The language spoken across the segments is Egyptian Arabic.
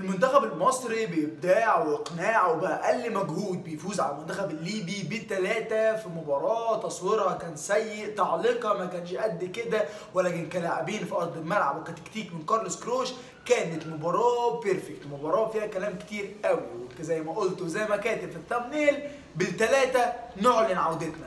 المنتخب المصري بإبداع وإقناع وبأقل مجهود بيفوز على المنتخب الليبي بالتلاتة في مباراة تصويرها كان سيء تعليقها ما كانش قد كده ولكن كلاعبين في أرض الملعب وكتكتيك من كارلوس كروش كانت مباراة بيرفكت مباراة فيها كلام كتير قوي زي ما قلت وزي ما كاتب في التامنيل بالتلاتة نعلن عودتنا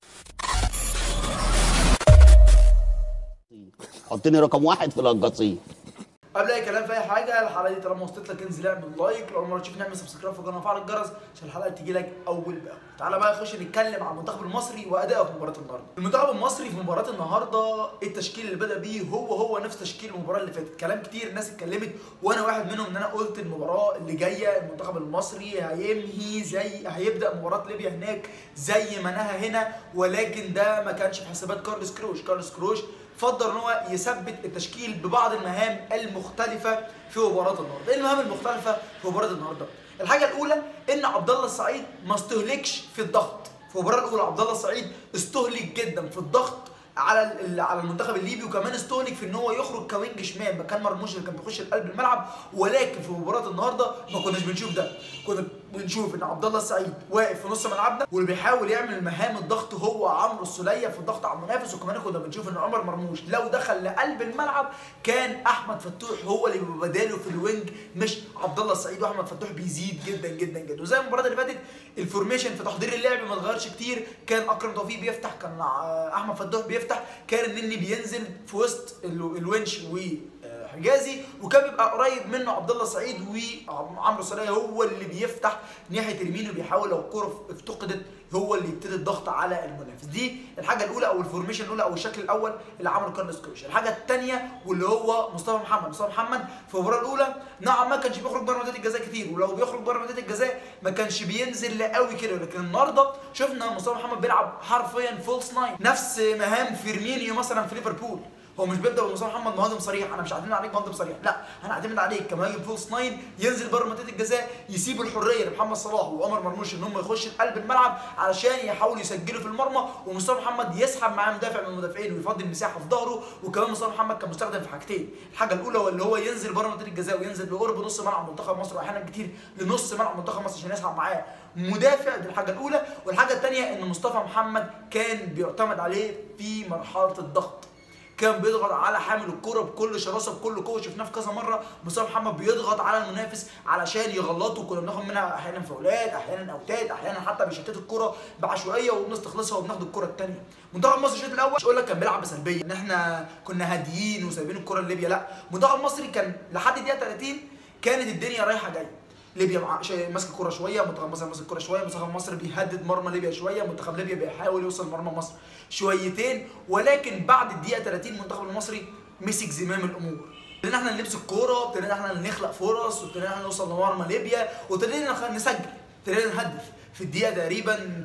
حطني رقم واحد في القصيم قبل اي كلام في اي حاجه الحلقه دي طالما وصلت لك انزل اعمل لايك لو اول مره تشوفني اعمل سبسكرايب في القناه وفعل الجرس عشان الحلقه تيجي لك اول باول تعالى بقى نخش نتكلم عن المنتخب المصري وادائه في مباراه النهارده المنتخب المصري في مباراه النهارده التشكيل اللي بدا بيه هو هو نفس تشكيل المباراه اللي فاتت كلام كتير الناس اتكلمت وانا واحد منهم ان انا قلت المباراه اللي جايه المنتخب المصري هينهي زي هيبدا مباراه ليبيا هناك زي ما نهى هنا ولكن ده ما كانش في حسابات كارلوس كروش كارلوس كروش فضل ان هو يثبت التشكيل ببعض المهام المختلفه في مباراه النهارده، ايه المهام المختلفه في مباراه النهارده؟ الحاجه الاولى ان عبد الله السعيد ما استهلكش في الضغط، في المباراه الاولى عبد الله السعيد استهلك جدا في الضغط على على المنتخب الليبي وكمان استهلك في ان هو يخرج كوينج شمال مكان مرموش اللي كان بيخش لقلب الملعب ولكن في مباراه النهارده ما كناش بنشوف ده كنا بنشوف ان عبد الله السعيد واقف في نص ملعبنا واللي بيحاول يعمل مهام الضغط هو عمرو السوليه في الضغط على المنافس وكمان كنا بنشوف ان عمر مرموش لو دخل لقلب الملعب كان احمد فتوح هو اللي بيبقى بداله في الوينج مش عبد الله السعيد واحمد فتوح بيزيد جدا جدا جدا وزي المباراه اللي فاتت الفورميشن في تحضير اللعب ما اتغيرش كتير كان اكرم توفيق بيفتح كان احمد فتوح بيفتح كان النني بينزل في وسط الونش و حجازي وكان بيبقى قريب منه عبد الله سعيد وعمرو سوليه هو اللي بيفتح ناحيه اليمين وبيحاول لو الكوره افتقدت هو اللي يبتدي الضغط على المنافس دي الحاجه الاولى او الفورميشن الاولى او الشكل الاول اللي عمله كارلوس كروش الحاجه الثانيه واللي هو مصطفى محمد مصطفى محمد في المباراه الاولى نوعا ما كانش بيخرج بره منطقه الجزاء كتير ولو بيخرج بره منطقه الجزاء ما كانش بينزل قوي كده لكن النهارده شفنا مصطفى محمد بيلعب حرفيا فولس ناين نفس مهام فيرمينيو مثلا في ليفربول هو مش بيبدا بمصطفى محمد مهاجم صريح انا مش هعتمد عليك مهاجم صريح لا انا هعتمد عليك كمهاجم فولس ناين ينزل بره منطقه الجزاء يسيب الحريه لمحمد صلاح وعمر مرموش ان هم يخشوا قلب الملعب علشان يحاولوا يسجلوا في المرمى ومصطفى محمد يسحب معاه مدافع من المدافعين ويفضي المساحه في ظهره وكمان مصطفى محمد كان مستخدم في حاجتين الحاجه الاولى هو اللي هو ينزل بره منطقه الجزاء وينزل لقرب نص ملعب منتخب مصر واحيانا كتير لنص ملعب منتخب مصر عشان يسحب معاه مدافع دي الحاجه الاولى والحاجه الثانيه ان مصطفى محمد كان بيعتمد عليه في مرحله الضغط كان بيضغط على حامل الكرة بكل شراسه بكل قوه شفناه في كذا مره مصطفى محمد بيضغط على المنافس علشان يغلطه كنا بناخد منها احيانا فاولات احيانا اوتات احيانا حتى بيشتت الكرة بعشوائيه وبنستخلصها وبناخد الكرة الثانيه منتخب مصر الشوط الاول مش اقول لك كان بيلعب بسلبيه ان احنا كنا هاديين وسايبين الكرة لليبيا لا منتخب مصري كان لحد الدقيقه 30 كانت الدنيا رايحه جايه ليبيا مع ماسك الكوره شويه منتخب مصر ماسك الكوره شويه منتخب مصر بيهدد مرمى ليبيا شويه منتخب ليبيا بيحاول يوصل مرمى مصر شويتين ولكن بعد الدقيقه 30 المنتخب المصري مسك زمام الامور ابتدينا احنا نلبس الكوره ابتدينا احنا نخلق فرص وابتدينا احنا نوصل لمرمى ليبيا وابتدينا نسجل ابتدينا نهدف في الدقيقه تقريبا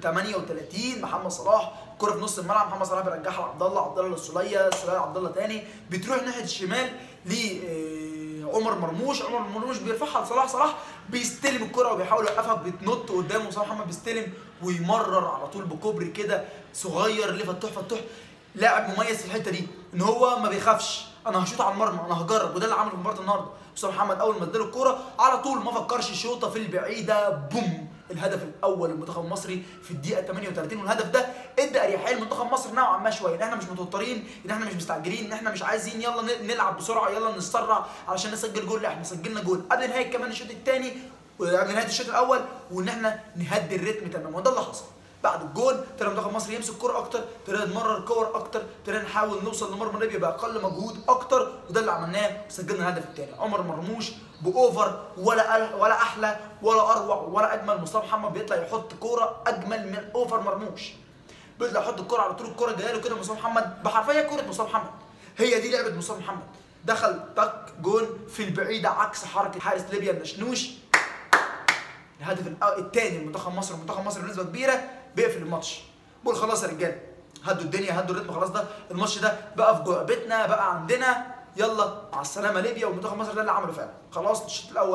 38 محمد صلاح كرة في نص الملعب محمد صلاح بيرجعها لعبد الله عبد الله للسوليه السوليه عبد الله تاني بتروح ناحيه الشمال ل عمر مرموش عمر مرموش بيرفعها لصلاح صلاح بيستلم الكره وبيحاول يوقفها بتنط قدامه مصطفى محمد بيستلم ويمرر على طول بكوبري كده صغير لفتوح فتوح لاعب مميز في الحته دي ان هو ما بيخافش انا هشوط على المرمى انا هجرب وده اللي عمله في مباراه النهارده مصطفى محمد اول ما اداله الكوره على طول ما فكرش شوطه في البعيده بوم الهدف الاول للمنتخب المصري في الدقيقه 38 والهدف ده ادى اريحيه لمنتخب مصر نوعا ما شويه ان احنا مش متوترين ان احنا مش مستعجلين ان احنا مش عايزين يلا نلعب بسرعه يلا نسرع علشان نسجل جول لا احنا سجلنا جول قبل نهايه كمان الشوط الثاني قبل نهايه الشوط الاول وان احنا نهدي الريتم تماما وده اللي حصل بعد الجول ابتدى منتخب مصر يمسك كوره اكتر ابتدى نمرر كور اكتر ابتدى نحاول نوصل لمرمى ليبيا باقل مجهود اكتر وده اللي عملناه وسجلنا الهدف الثاني عمر مرموش باوفر ولا ولا احلى ولا اروع ولا اجمل مصطفى محمد بيطلع يحط كوره اجمل من اوفر مرموش بيطلع يحط الكوره على طول الكوره جايه له كده مصطفى محمد بحرفيه كوره مصطفى محمد هي دي لعبه مصطفى محمد دخل تك جون في البعيده عكس حركه حارس ليبيا النشنوش الهدف الثاني لمنتخب مصر منتخب مصر بنسبه كبيره بيقفل الماتش بقول خلاص يا رجاله هدوا الدنيا هدوا الريتم خلاص ده الماتش ده بقى في جعبتنا بقى عندنا يلا مع السلامه ليبيا ومنتخب مصر ده اللي عمله فعلا خلاص الشوط الاول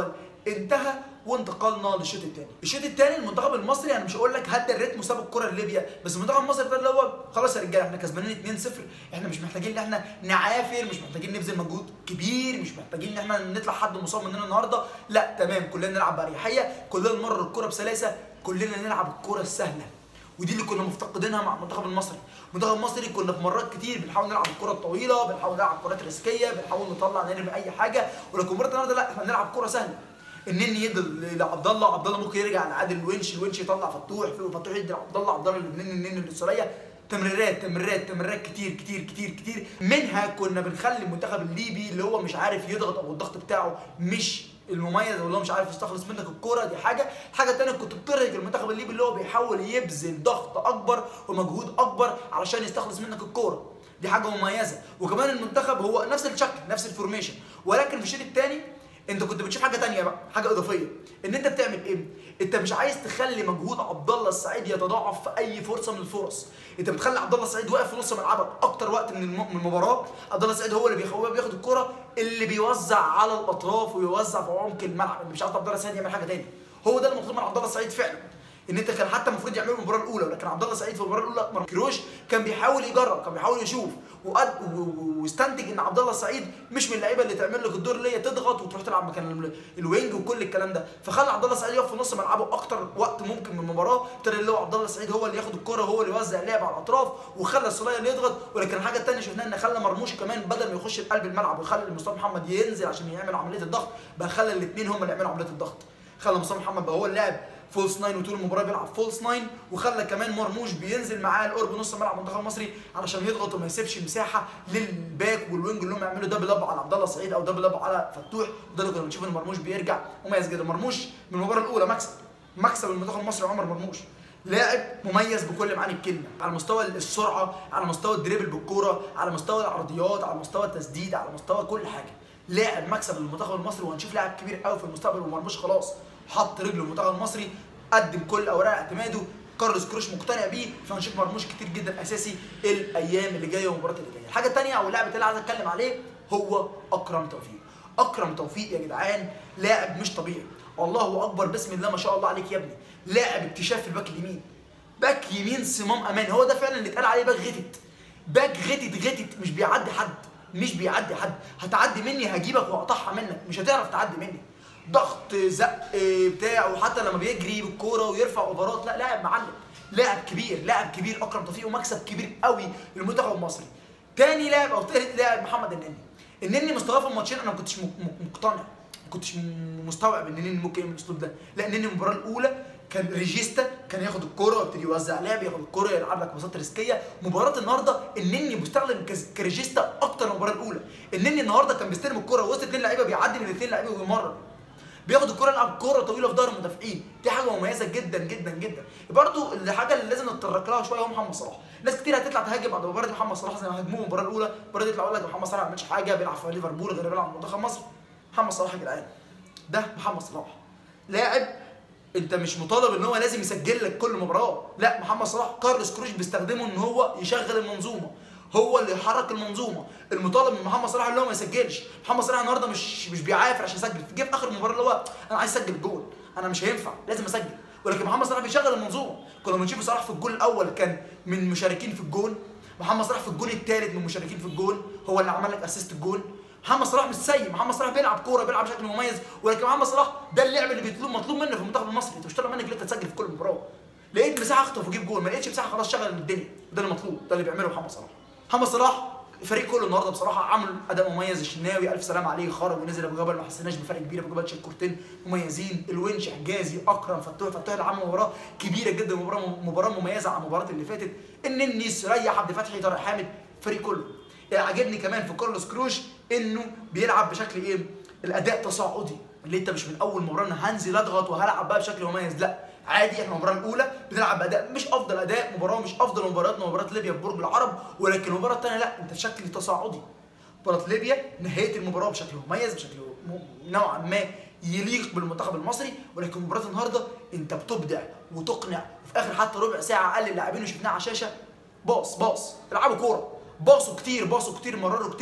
انتهى وانتقلنا للشوط الثاني الشوط الثاني المنتخب المصري انا مش هقول لك هدى الريتم وساب الكره لليبيا بس المنتخب المصري ده اللي هو خلاص يا رجاله احنا كسبانين 2-0 احنا مش محتاجين ان احنا نعافر مش محتاجين نبذل مجهود كبير مش محتاجين ان احنا نطلع حد مصاب مننا النهارده لا تمام كلنا نلعب باريحيه كلنا نمرر الكره بسلاسه كلنا نلعب الكره السهله ودي اللي كنا مفتقدينها مع المنتخب المصري المنتخب المصري كنا في مرات كتير بنحاول نلعب الكره الطويله بنحاول نلعب كرات ريسكيه بنحاول نطلع نرمي اي حاجه ولكن مباراه النهارده لا احنا بنلعب كره سهله النني يدي لعبد الله عبد الله ممكن يرجع لعادل الونش الونش يطلع فتوح فتوح يدي لعبد الله عبد الله للنني النني للسوليه تمريرات تمريرات تمريرات كتير كتير كتير كتير منها كنا بنخلي المنتخب الليبي اللي هو مش عارف يضغط او الضغط بتاعه مش المميز او اللي هو مش عارف يستخلص منك الكوره دي حاجه الحاجه الثانيه كنت بترهق المنتخب الليبي اللي هو بيحاول يبذل ضغط اكبر ومجهود اكبر علشان يستخلص منك الكوره دي حاجه مميزه وكمان المنتخب هو نفس الشكل نفس الفورميشن ولكن في الشوط الثاني انت كنت بتشوف حاجه تانية بقى حاجه اضافيه ان انت بتعمل ايه انت مش عايز تخلي مجهود عبد الله السعيد يتضاعف في اي فرصه من الفرص انت بتخلي عبد الله السعيد واقف في نص ملعبك اكتر وقت من الم- من المباراه عبد الله السعيد هو اللي بيخوف بياخد الكره اللي بيوزع على الاطراف ويوزع في عمق الملعب اللي مش عارف عبد الله السعيد يعمل حاجه تاني هو ده اللي مطلوب من عبد الله السعيد فعلا ان انت كان حتى المفروض يعملوا المباراه الاولى ولكن عبد الله السعيد في المباراه الاولى مر- كروش كان بيحاول يجرب كان بيحاول يشوف وقد و- و- واستنتج ان عبد الله السعيد مش من اللعيبه اللي تعمل لك الدور اللي هي تضغط وتروح تلعب مكان ال- الوينج وكل الكلام ده فخلى عبد الله السعيد يقف في نص ملعبه اكتر وقت ممكن من المباراه ابتدى اللي هو عبد الله السعيد هو اللي ياخد الكره هو اللي يوزع اللعب على الاطراف وخلى السوليه اللي يضغط ولكن الحاجه الثانيه شفناها ان خلى مرموش كمان بدل ما يخش لقلب الملعب ويخلي مصطفى محمد ينزل عشان يعمل عمليه الضغط بقى خلى الاثنين هم اللي يعملوا عمليه الضغط خلى مصطفى محمد بقى هو اللاعب فولس ناين وطول المباراه بيلعب فولس ناين وخلى كمان مرموش بينزل معاه القرب نص ملعب المنتخب المصري علشان يضغط وما يسيبش مساحه للباك والوينج اللي هم يعملوا دبل اب على عبد الله السعيد او دبل اب على فتوح وده اللي كنا بنشوف ان مرموش بيرجع مميز جدا مرموش من المباراه الاولى مكسب مكسب المنتخب المصري عمر مرموش لاعب مميز بكل معاني الكلمه على مستوى السرعه على مستوى الدريبل بالكوره على مستوى العرضيات على مستوى التسديد على مستوى كل حاجه لاعب مكسب للمنتخب المصري وهنشوف لاعب كبير قوي في المستقبل ومرموش خلاص حط رجله المنتخب المصري قدم كل اوراق اعتماده كارلوس كروش مقتنع بيه فهنشوف مرموش كتير جدا اساسي الايام اللي جايه والمباريات اللي جايه الحاجه الثانيه او اللاعب اللي عايز اتكلم عليه هو اكرم توفيق اكرم توفيق يا جدعان لاعب مش طبيعي الله اكبر بسم الله ما شاء الله عليك يا ابني لاعب اكتشاف في الباك اليمين باك يمين صمام امان هو ده فعلا اللي اتقال عليه باك غتت باك غتت غتت مش بيعدي حد مش بيعدي حد هتعدي مني هجيبك واقطعها منك مش هتعرف تعدي مني ضغط زق بتاع وحتى لما بيجري بالكوره ويرفع اوفرات لا لاعب معلم لاعب كبير لاعب كبير اكرم توفيق ومكسب كبير قوي للمنتخب المصري تاني لاعب او تالت لاعب محمد النني النني مستواه في الماتشين انا ما كنتش م- م- مقتنع ما كنتش م- مستوعب ان النني ممكن يعمل الاسلوب ده لا النني المباراه الاولى كان ريجيستا كان ياخد الكوره ويبتدي يوزع لعب ياخد الكوره يلعب لك باصات ريسكيه مباراه النهارده النني مستخدم كز- كريجيستا اكتر من المباراه الاولى النني النهارده كان بيستلم الكوره وسط اثنين لعيبه بيعدي من اثنين لعيبه ويمرر بياخد الكوره يلعب كوره طويله في ظهر المدافعين دي حاجه مميزه جدا جدا جدا برضو الحاجه اللي لازم نتطرق لها شويه هو محمد صلاح ناس كتير هتطلع تهاجم بعد مباراه محمد صلاح زي ما هاجموه المباراه الاولى المباراه دي يطلع يقول لك محمد صلاح ما عملش حاجه بيلعب في ليفربول غير بيلعب في منتخب مصر محمد صلاح يا جدعان ده محمد صلاح لاعب انت مش مطالب ان هو لازم يسجل لك كل مباراه لا محمد صلاح كارلوس كروش بيستخدمه ان هو يشغل المنظومه هو اللي يحرك المنظومه المطالب من محمد صلاح اللي هو ما يسجلش محمد صلاح النهارده مش مش بيعافر عشان يسجل جه في اخر المباراه اللي هو انا عايز اسجل جول انا مش هينفع لازم اسجل ولكن محمد صلاح بيشغل المنظومه كنا بنشوف صلاح في الجول الاول كان من المشاركين في الجول محمد صلاح في الجول الثالث من المشاركين في الجول هو اللي عمل لك اسيست الجول محمد صلاح مش سيء محمد صلاح بيلعب كوره بيلعب بشكل مميز ولكن محمد صلاح ده اللعب اللي بيطلب مطلوب منه في المنتخب المصري انت مش طالب منك ان انت تسجل في كل مباراه لقيت مساحه اخطف وجيب جول ما لقيتش مساحه خلاص شغل الدنيا ده اللي مطلوب ده اللي بيعمله محمد صلاح محمد صلاح الفريق كله النهارده بصراحه عمل اداء مميز الشناوي الف سلام عليه خرج ونزل ابو جبل ما حسيناش بفرق كبير ابو جبل شال كورتين مميزين الونش حجازي اكرم فتوح فتوح اللي عمل مباراه كبيره جدا مباراه مباراه مميزه عن المباراه اللي فاتت النني ريح عبد الفتحي طارق حامد الفريق كله يعني عجبني كمان في كارلوس كروش انه بيلعب بشكل ايه الاداء تصاعدي اللي انت مش من اول مباراه انا هنزل اضغط وهلعب بقى بشكل مميز لا عادي احنا المباراه الاولى بنلعب باداء مش افضل اداء مباراه مش افضل مبارياتنا مباراه ليبيا في برج العرب ولكن المباراه الثانيه لا انت بشكل تصاعدي مباراه ليبيا نهايه المباراه بشكل مميز بشكل م- نوعا ما يليق بالمنتخب المصري ولكن مباراه النهارده انت بتبدع وتقنع وفي اخر حتى ربع ساعه اقل اللاعبين اللي شفناه على الشاشه باص باص العبوا كوره باصوا كتير باصوا كتير مرروا كتير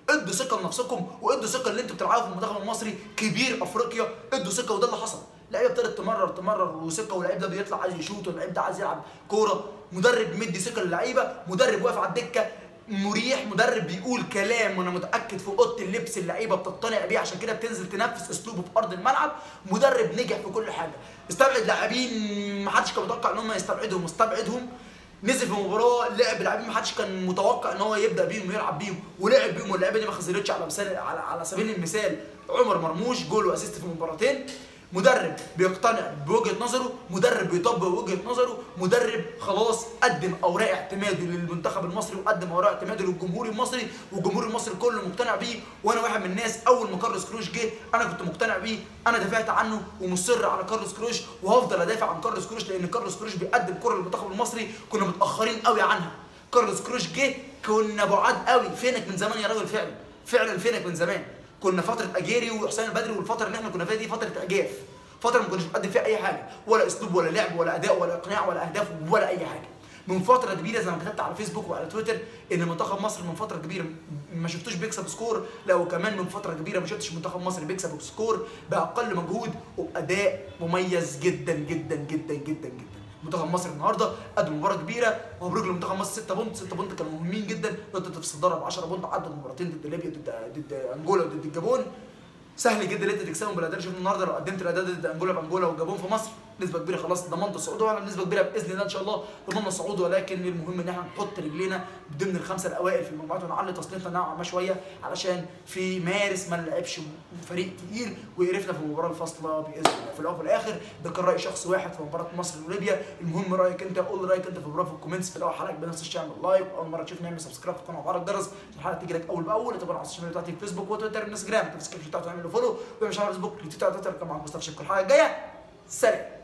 ادوا ثقه لنفسكم وادوا ثقه اللي انتوا بتلعبوا في المنتخب المصري كبير افريقيا ادوا ثقه وده اللي حصل اللعيبه ابتدت تمرر تمرر وثقه واللعيب ده بيطلع عايز يشوط واللعيب ده عايز يلعب كوره مدرب مدي ثقه للعيبه مدرب واقف على الدكه مريح مدرب بيقول كلام وانا متاكد في اوضه اللبس اللعيبه بتقتنع بيه عشان كده بتنزل تنفذ اسلوبه في ارض الملعب مدرب نجح في كل حاجه استبعد لاعبين ما حدش كان متوقع ان هم يستبعدهم واستبعدهم نزل في مباراه لعب لاعبين ما حدش كان متوقع ان هو يبدا بيهم ويلعب بيهم ولعب بيهم واللعيبه دي ما خسرتش على مثال على, على سبيل المثال عمر مرموش جول واسيست في مباراتين مدرب بيقتنع بوجهه نظره مدرب بيطبق وجهه نظره مدرب خلاص قدم اوراق اعتماده للمنتخب المصري وقدم اوراق اعتماده للجمهور المصري والجمهور المصري كله مقتنع بيه وانا واحد من الناس اول ما كارلوس كروش جه انا كنت مقتنع بيه انا دافعت عنه ومصر على كارلوس كروش وهفضل ادافع عن كارلوس كروش لان كارلوس كروش بيقدم كره للمنتخب المصري كنا متاخرين قوي عنها كارلوس كروش جه كنا بعاد قوي فينك من زمان يا راجل فعلا فعلا فينك من زمان كنا فتره اجيري وحسين البدري والفتره اللي احنا كنا فيها دي فتره اجاف فتره ما كناش بنقدم فيها اي حاجه ولا اسلوب ولا لعب ولا اداء ولا اقناع ولا اهداف ولا اي حاجه من فتره كبيره زي ما كتبت على فيسبوك وعلى تويتر ان منتخب مصر من فتره كبيره ما شفتوش بيكسب سكور لا وكمان من فتره كبيره ما شفتش منتخب مصر بيكسب سكور باقل مجهود وباداء مميز جدا جدا جدا جدا جدا منتخب مصر النهارده قدم مباراه كبيره مبروك لمنتخب مصر 6 بونت 6 بونت كانوا مهمين جدا انت تتصدرها ب 10 بونت عدوا مباراتين ضد ليبيا ضد ضد انجولا وضد الجابون سهل جدا ان انت تكسبهم بالاداء شفنا النهارده لو قدمت الاداء ضد انجولا بانجولا والجابون في مصر نسبه كبيره خلاص ضمنت الصعود وعلى نسبه كبيره باذن الله ان شاء الله ضمننا الصعود ولكن المهم ان احنا نحط رجلينا ضمن الخمسه الاوائل في المجموعات ونعلي تصنيفنا نوعا ما شويه علشان في مارس ما نلعبش فريق تقيل ويقرفنا في المباراه الفاصله باذن الله في الاول وفي الاخر ده كان راي شخص واحد في مباراه مصر وليبيا المهم رايك انت قول رايك انت في المباراه في الكومنتس في الاول حلقه ما تنساش تعمل لايك اول مره تشوفني اعمل سبسكرايب في القناه وفعل الجرس عشان الحلقه تيجي لك اول باول طبعا على السوشيال ميديا بتاعتي فيسبوك وتويتر وانستجرام السبسكريبشن بتاعته اعمل له فولو ومش على فيسبوك تويتر تويتر كمان مستر شكل الحلقه الجايه سلام